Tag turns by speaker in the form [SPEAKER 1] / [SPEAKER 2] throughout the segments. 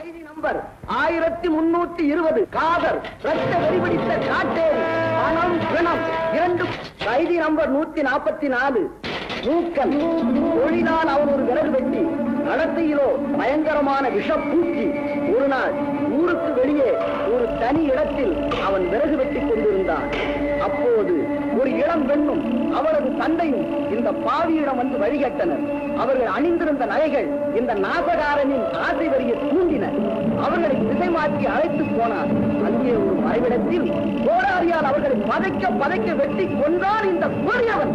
[SPEAKER 1] கைதி நம்பர் ஆயிரத்தி முன்னூத்தி இருபது காதர் ரத்த வெறிபிடித்த காட்டேரி பணம் பிணம் இரண்டு கைதி நம்பர் நூத்தி நாற்பத்தி நாலு மூக்கன் தொழிலால் அவன் ஒரு விறகு வெட்டி நடத்தையிலோ பயங்கரமான விஷப்பூச்சி ஒரு நாள் ஊருக்கு வெளியே ஒரு தனி இடத்தில் அவன் விறகு வெட்டி கொண்டிருந்தான் அப்போது ஒரு இளம் பெண்ணும் அவரது தந்தையும் இந்த பாவியிடம் வந்து வழிகட்டனர் அவர்கள் அணிந்திருந்த நகைகள் இந்த நாசகாரனின் ஆசை வரிய தூண்டின அவர்களை திசை மாற்றி அழைத்து போனார் அங்கே ஒரு மறைவிடத்தில் கோடாரியால் அவர்களை பதைக்க பதைக்க வெட்டி கொன்றான் இந்த கொடியவன்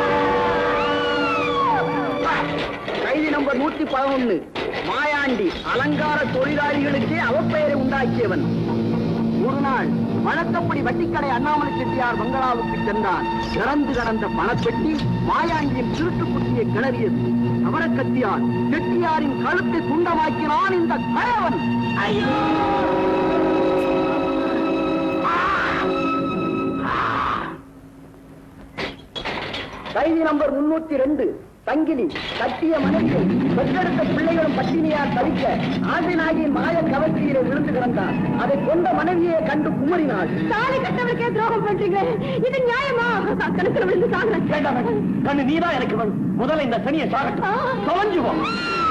[SPEAKER 1] கைதி நம்பர் நூத்தி பதினொன்னு மாயாண்டி அலங்கார தொழிலாளிகளுக்கே அவப்பெயரை உண்டாக்கியவன் ஒரு நாள் வழக்கப்படி வட்டிக்கடை அண்ணாமலை செட்டியார் பங்களாவுக்கு சென்றான் திறந்து கடந்த பணப்பெட்டி மாயாண்டியின் திருட்டு குட்டியை கிளறியது கவரக்கத்தியால் செட்டியாரின் கழுத்தை துண்டமாக்கினான் இந்த கயவன் ஐயோ! கைதி நம்பர் முன்னூத்தி ரெண்டு சங்கிலி கட்டிய மனைவியை பெற்றெடுத்த பிள்ளைகளும் பட்டினியால் தவிக்க ஆசினாகியின் மாய கவர்ச்சியிலே விழுந்து கிடந்தார் அதை கொண்ட மனைவியை கண்டு குமரினாள்
[SPEAKER 2] தாலி கட்டவருக்கே துரோகம் பண்றீங்க இது நியாயமா கணக்கில் விழுந்து சாகுறேன்
[SPEAKER 1] வேண்டாம் வேண்டாம். கண்ணு நீதான் எனக்கு வேணும் முதல்ல இந்த சனியை சாகட்டும் தொலைஞ்சுவோம்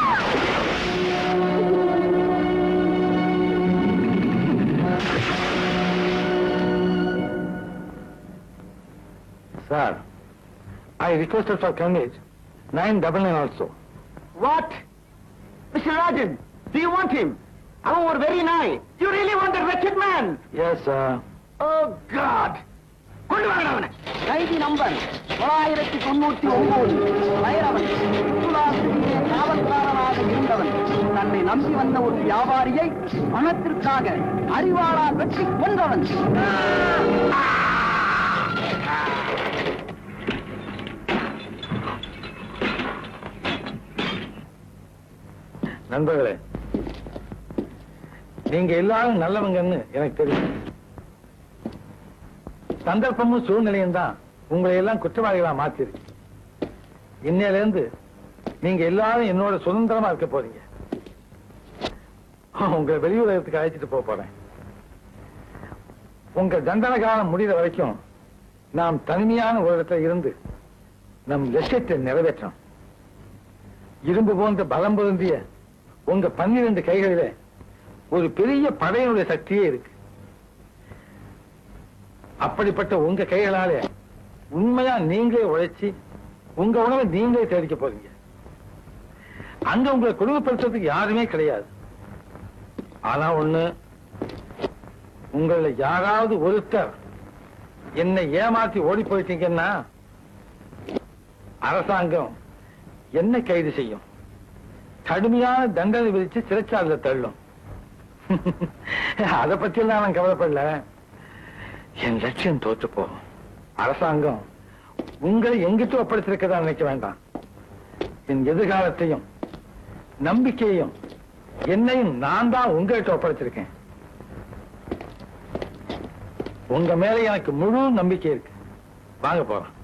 [SPEAKER 3] Sir, I requested for coverage, nine double nine also.
[SPEAKER 1] What? Mr. Rajan, do you want him? அவன் ஒரு வெரி நாய் you really want a wretched man
[SPEAKER 3] Yes, sir.
[SPEAKER 1] Oh God! கொண்டு வாங்க அவனை கைதி நம்பர் தொள்ளாயிரத்தி தொண்ணூத்தி ஒன்பது வைரவன் சுற்றுலாத்துறையிலே காவல்காரனாக இருந்தவன் தன்னை நம்பி வந்த ஒரு வியாபாரியை பணத்திற்காக அறிவாளால் வெட்டி கொன்றவன்
[SPEAKER 3] நண்பர்களே நீங்க எல்லாரும் நல்லவங்கன்னு எனக்கு தெரியும் சந்தர்ப்பமும் சூழ்நிலையும் தான் உங்களை எல்லாம் குற்றவாளிகளா மாத்திருக்கு இன்னையில இருந்து நீங்க எல்லாரும் என்னோட சுதந்திரமா இருக்க போறீங்க உங்களை வெளியுலகத்துக்கு அழைச்சிட்டு போக போறேன் உங்க தண்டனை காலம் முடிகிற வரைக்கும் நாம் தனிமையான ஒரு இடத்துல இருந்து நம் லட்சியத்தை நிறைவேற்றோம் இரும்பு போன்ற பலம் பொருந்திய உங்க பன்னிரண்டு கைகளில ஒரு பெரிய படையினுடைய சக்தியே இருக்கு அப்படிப்பட்ட உங்க கைகளாலே உண்மையா நீங்களே உழைச்சி உங்க உணவை நீங்களே தேடிக்க போறீங்க அங்க உங்களை கொடுமைப்படுத்துறதுக்கு யாருமே கிடையாது ஆனா ஒண்ணு உங்கள யாராவது ஒருத்தர் என்னை ஏமாத்தி ஓடி போயிட்டீங்கன்னா அரசாங்கம் என்ன கைது செய்யும் கடுமையான தண்டனை விதிச்சு சிறைச்சாலையில தள்ளும் அதை பத்தி எல்லாம் நான் கவலைப்படல என் லட்சியம் தோற்று போகும் அரசாங்கம் உங்களை எங்கிட்ட ஒப்படைச்சிருக்கதா நினைக்க வேண்டாம் என் எதிர்காலத்தையும் நம்பிக்கையையும் என்னையும் நான் தான் உங்ககிட்ட ஒப்படைச்சிருக்கேன் உங்க மேல எனக்கு முழு நம்பிக்கை இருக்கு வாங்க போறோம்